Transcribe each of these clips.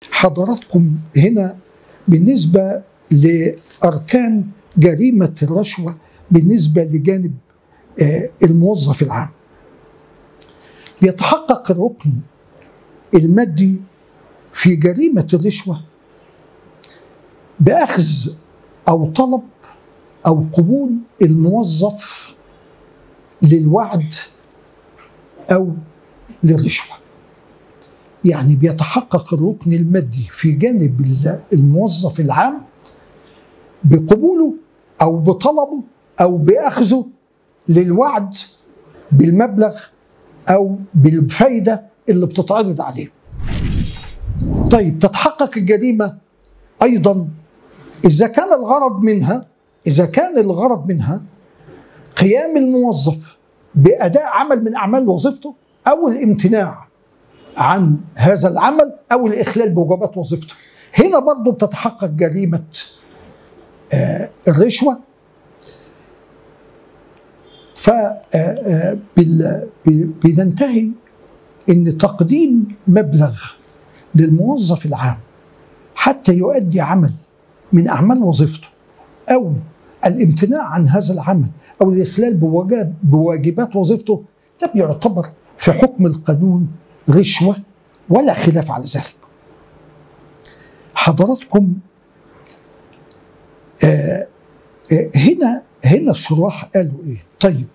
حضراتكم هنا بالنسبة لأركان جريمة الرشوة بالنسبة لجانب آه، الموظف العام يتحقق الركن المادي في جريمة الرشوة بأخذ أو طلب أو قبول الموظف للوعد أو للرشوة يعني بيتحقق الركن المادي في جانب ال- الموظف العام بقبوله أو بطلبه أو بأخذه للوعد بالمبلغ أو بالفايدة اللي بتتعرض عليه طيب تتحقق الجريمة أيضا إذا كان الغرض منها إذا كان الغرض منها قيام الموظف بأداء عمل من أعمال وظيفته أو الامتناع عن هذا العمل أو الإخلال بواجبات وظيفته هنا برضو بتتحقق جريمة آه، الرشوة فبننتهي ان تقديم مبلغ للموظف العام حتى يؤدي عمل من اعمال وظيفته او الامتناع عن هذا العمل او الاخلال بواجب بواجبات وظيفته ده بيعتبر في حكم القانون رشوه ولا خلاف على ذلك. حضراتكم آه آه هنا هنا الشراح قالوا ايه؟ طيب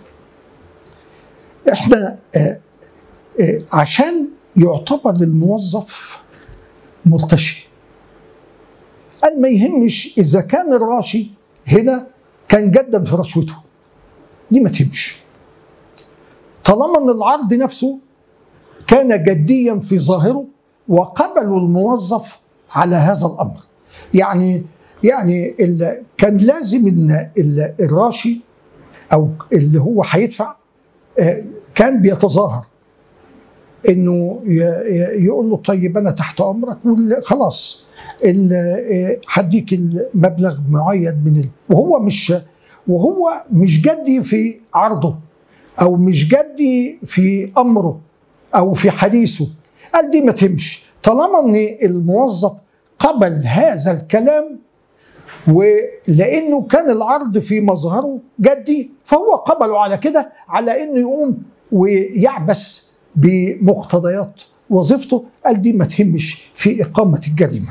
احنا آه آه عشان يعتبر للموظف مرتشي قال ما يهمش اذا كان الراشي هنا كان جدا في رشوته دي ما تهمش طالما ان العرض نفسه كان جديا في ظاهره وقبلوا الموظف على هذا الامر يعني يعني ال- كان لازم ان ال- الراشي او اللي هو هيدفع آه، كان بيتظاهر انه ي- ي- يقول له طيب انا تحت امرك وال- خلاص ال- آه، هديك المبلغ معين من ال... وهو مش وهو مش جدي في عرضه او مش جدي في امره او في حديثه قال دي ما تهمش طالما ان الموظف قبل هذا الكلام ولانه كان العرض في مظهره جدي فهو قبله على كده على انه يقوم ويعبث بمقتضيات وظيفته قال دي ما تهمش في اقامه الجريمه.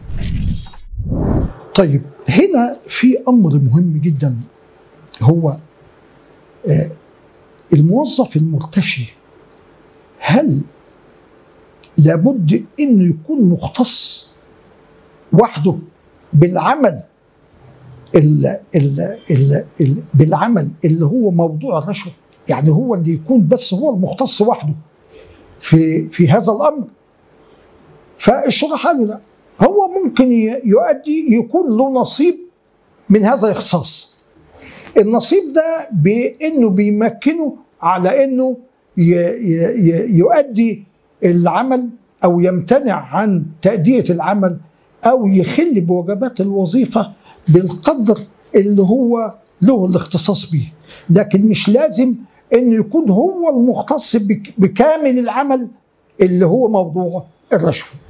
طيب هنا في امر مهم جدا هو آه، الموظف المرتشي هل لابد انه يكون مختص وحده بالعمل ال ال ال ال بالعمل اللي هو موضوع الرشوه يعني هو اللي يكون بس هو المختص وحده في في هذا الامر فالشرح قالوا لا هو ممكن ي- يؤدي يكون له نصيب من هذا الاختصاص النصيب ده بانه بيمكنه على انه ي- ي- ي- يؤدي العمل او يمتنع عن تاديه العمل او يخل بوجبات الوظيفه بالقدر اللي هو له الاختصاص به لكن مش لازم انه يكون هو المختص بك- بكامل العمل اللي هو موضوع الرشوه